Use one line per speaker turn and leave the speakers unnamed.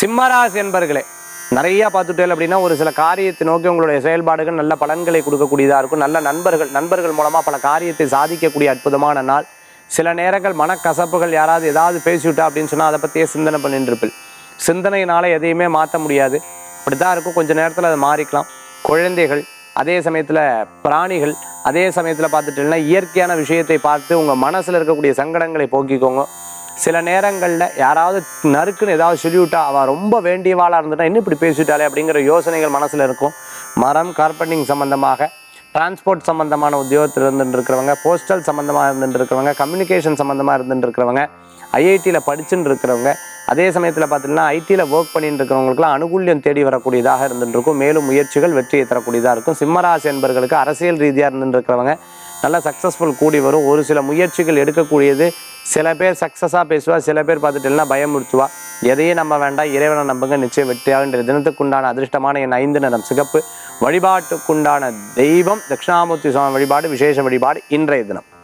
சிம்மராசி என்பர்களே நிறைய பார்த்துட்டேன் அப்படின்னா ஒரு சில காரியத்தை நோக்கி உங்களுடைய செயல்பாடுகள் நல்ல பலன்களை கொடுக்கக்கூடியதாக இருக்கும் நல்ல நண்பர்கள் நண்பர்கள் மூலமாக பல காரியத்தை சாதிக்கக்கூடிய அற்புதமான நாள் சில நேரங்கள் மனக்கசப்புகள் யாராவது ஏதாவது பேசிவிட்டா அப்படின்னு சொன்னால் அதை பற்றியே சிந்தனை பண்ணிட்டு இருப்பில் சிந்தனையினால எதையுமே மாற்ற முடியாது அப்படி தான் இருக்கும் கொஞ்ச நேரத்தில் அது மாறிக்கலாம் குழந்தைகள் அதே சமயத்தில் பிராணிகள் அதே சமயத்தில் பார்த்துட்டீங்கன்னா இயற்கையான விஷயத்தை பார்த்து உங்கள் மனசில் இருக்கக்கூடிய சங்கடங்களை போக்கிக்கோங்க சில நேரங்களில் யாராவது நறுக்குன்னு ஏதாவது சொல்லிவிட்டா அவள் ரொம்ப வேண்டியவாளாக இருந்துட்டா இன்னும் இப்படி பேசிவிட்டாலே அப்படிங்கிற யோசனைகள் மனசில் இருக்கும் மரம் கார்பெண்டிங் சம்மந்தமாக டிரான்ஸ்போர்ட் சம்மந்தமான உத்தியோகத்தில் இருந்துட்டு இருக்கிறவங்க போஸ்டல் சம்மந்தமாக இருந்துட்டு இருக்கிறவங்க கம்யூனிகேஷன் சம்மந்தமாக இருந்துட்டு இருக்கிறவங்க ஐஐடியில் படிச்சுட்டு இருக்கிறவங்க அதே சமயத்தில் பார்த்தீங்கன்னா ஐடியில் ஒர்க் பண்ணிட்டு இருக்கிறவங்களுக்குலாம் அனுகூல்யம் தேடி வரக்கூடியதாக இருந்துட்டு இருக்கும் மேலும் முயற்சிகள் வெற்றியை தரக்கூடியதாக இருக்கும் சிம்மராசி என்பர்களுக்கு அரசியல் ரீதியாக இருந்துட்டு இருக்கிறவங்க நல்ல சக்ஸஸ்ஃபுல் கூடி வரும் ஒரு சில முயற்சிகள் எடுக்கக்கூடியது சில பேர் சக்ஸஸாக பேசுவா சில பேர் பார்த்துட்டுனா பயமுறுத்துவா எதையும் நம்ம வேண்டாம் இறைவனை நம்புங்க நிச்சயம் வெற்றியாக இன்றைய தினத்துக்குண்டான அதிர்ஷ்டமான என் ஐந்து நிறம் சிகப்பு வழிபாட்டுக்குண்டான தெய்வம் தட்சிணாமூர்த்தி சுவாமி வழிபாடு விசேஷ வழிபாடு இன்றைய தினம்